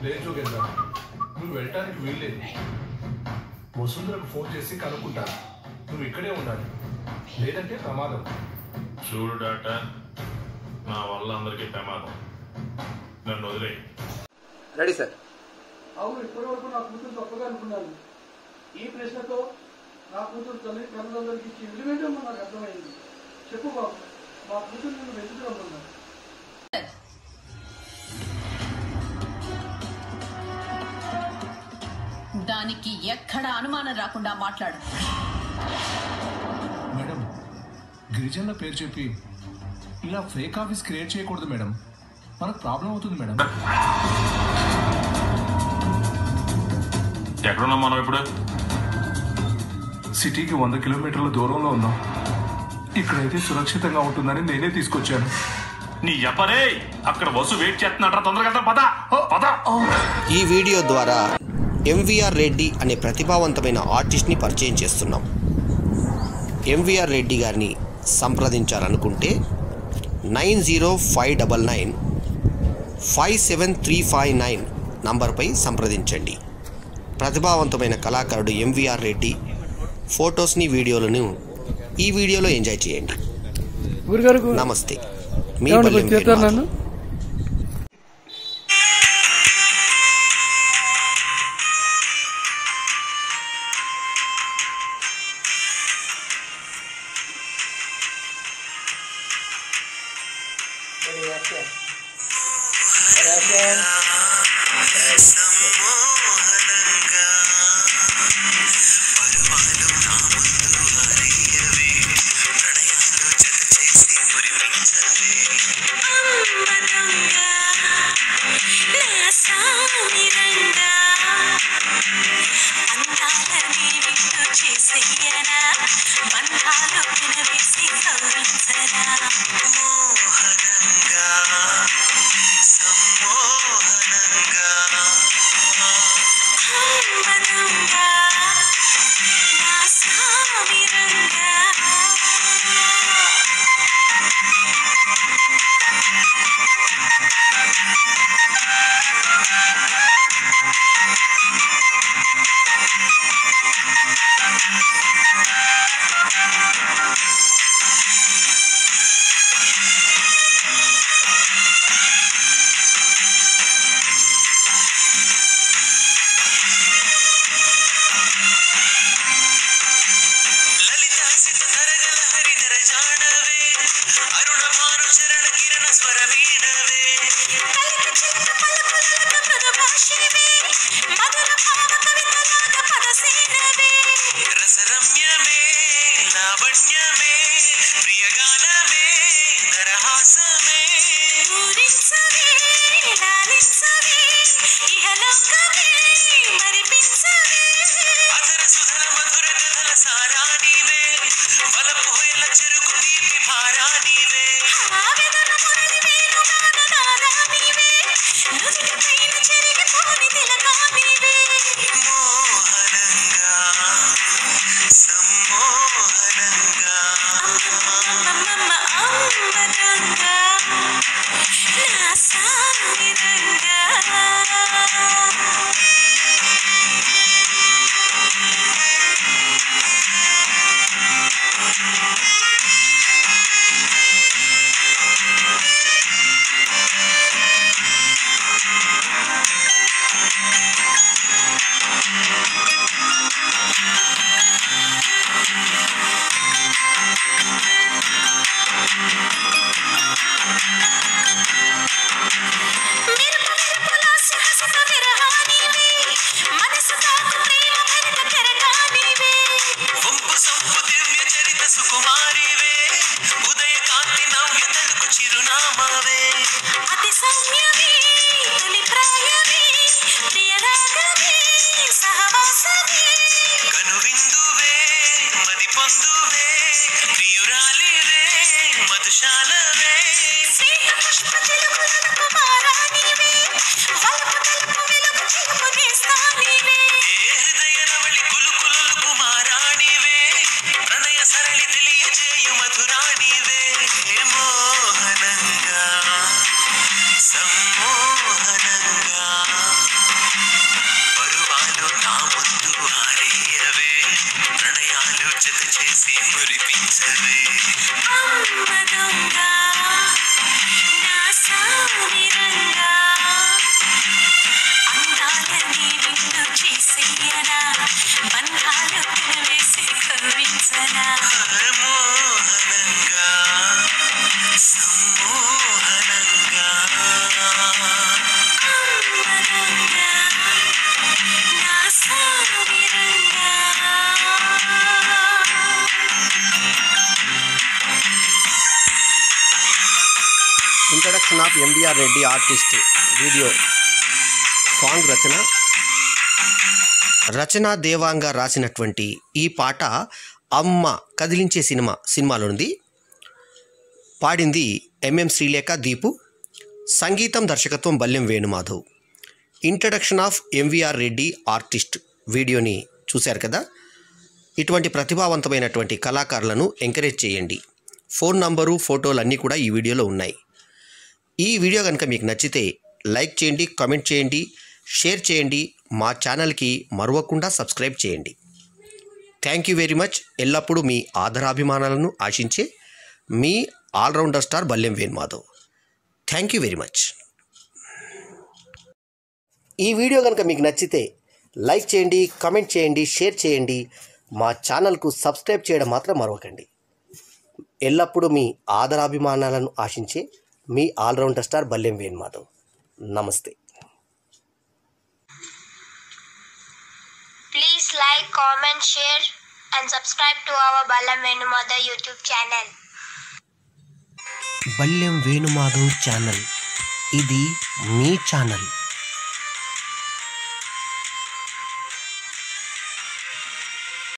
లేదు జోగేంద్ర నువ్వు వెళ్ళటానికి వీల్లేదు వసుంధరకు ఫోన్ చేసి కనుక్కుంటా నువ్వు ఇక్కడే ఉండాలి లేదంటే ప్రమాదం చూడు డాక్టర్ నా వల్ల అందరికీ ప్రమాదం నన్ను వదిలే రెడీ సార్ అవును ఇప్పటి వరకు నా కూతురు తప్పగా అనుకున్నాను ఈ ప్రశ్నతో నా కూతురు తల్లి తల్లిదండ్రులకి ఇచ్చి విలువేయడం నాకు అర్థమైంది చెప్పు బాబు మా కూతురు నిన్ను వెతుకురమ్మన్నాను దానికి ఎక్కడ అనుమానం రాకుండా మాట్లాడు మేడం గిరిజనుల పేరు చెప్పి ఇలా ఫేక్ ఆఫీస్ క్రియేట్ చేయకూడదు మేడం మనకు ప్రాబ్లం అవుతుంది మేడం ఎక్కడున్నాం మనం ఇప్పుడు సిటీకి వంద కిలోమీటర్ల దూరంలో ఉన్నాం ఇక్కడైతే సురక్షితంగా ఉంటుందని నేనే తీసుకొచ్చాను నీ ఎవ్వరే అక్కడ వసు వెయిట్ చేస్తున్నట్రా తొందరగా వెళ్దాం, పద పద ఈ వీడియో ద్వారా ఎంవీఆర్ రెడ్డి అనే ప్రతిభావంతమైన ఆర్టిస్ట్ని పరిచయం చేస్తున్నాం ఎంవీఆర్ రెడ్డి గారిని సంప్రదించాలనుకుంటే nine zero five double nine five seven three five nine నంబర్పై సంప్రదించండి ప్రతిభావంతమైన కళాకారుడు ఎంవీఆర్ రెడ్డి ఫొటోస్ని వీడియోలను ఈ వీడియోలో ఎంజాయ్ చేయండి గురుగారు నమస్తే మీ ఏమన్నా పల్లెం కొంచెం చేస్తారు వేణుమాధవ్. నన్ను బంధాలు వినవేసి కౌరించరా మనంగా నా సామిరంగా లలితాసిత నరగల హరిధర జాడవే అరుణ భాను చరణ కిరణ స్వర వీణవే కలికి చిన్న పలుకులక మృదు భాషివే మధుర భావ కవితలాగ పదసేనవే రసరమ్యమే లావణ్యమే ప్రియగానమే నరహాసమే పూరించవే లాలించవే ఇహలోకమే మరిపించవే అధర సుధర మధుర కథల సారానివే బలపు హోయల చెరుకు తీపి భారానివే ఆవేదన మురళి వేణుగాన నాదానివే నుదుటి పైన చెరిగిపోని తిలకానివే మోహనంగా సమ్మోహనంగా అమ్మమ్మ అమ్మరంగా నా సామిరంగా introduction of MBR Reddy artist video song రచన రచన దేవాంగ రాసినటువంటి ఈ పాట అమ్మ కదిలించే సినిమా సినిమాలో ఉంది పాడింది ఎంఎం శ్రీలేఖ దీపు సంగీతం దర్శకత్వం Balyam Venumadhav introduction of MVR Reddy artist వీడియోని చూశారు కదా ఇటువంటి ప్రతిభావంతమైనటువంటి కళాకారులను ఎంకరేజ్ చేయండి ఫోన్ నంబరు ఫోటోలు అన్నీ కూడా ఈ వీడియోలో ఉన్నాయి ఈ వీడియో కనుక మీకు నచ్చితే లైక్ చేయండి కామెంట్ చేయండి షేర్ చేయండి మా ఛానల్కి మరవకుండా సబ్స్క్రైబ్ చేయండి థ్యాంక్ యూ వెరీ మచ్ ఎల్లప్పుడూ మీ ఆదరాభిమానాలను ఆశించే మీ allrounder star Balyam Venumadhav thank you very much ఈ వీడియో కనుక మీకు నచ్చితే లైక్ చేయండి కామెంట్ చేయండి షేర్ చేయండి మా ఛానల్కు సబ్స్క్రైబ్ చేయడం మాత్రం మరవకండి ఎల్లప్పుడూ మీ ఆదరాభిమానాలను ఆశించే మీ ఆల్రౌండర్ స్టార్ బల్యం వేణుమాధవ్ నమస్తే Please like, comment, share, and subscribe to our Balam Venumada YouTube channel. Balyam Venumadhav channel ఇది మీ ఛానల్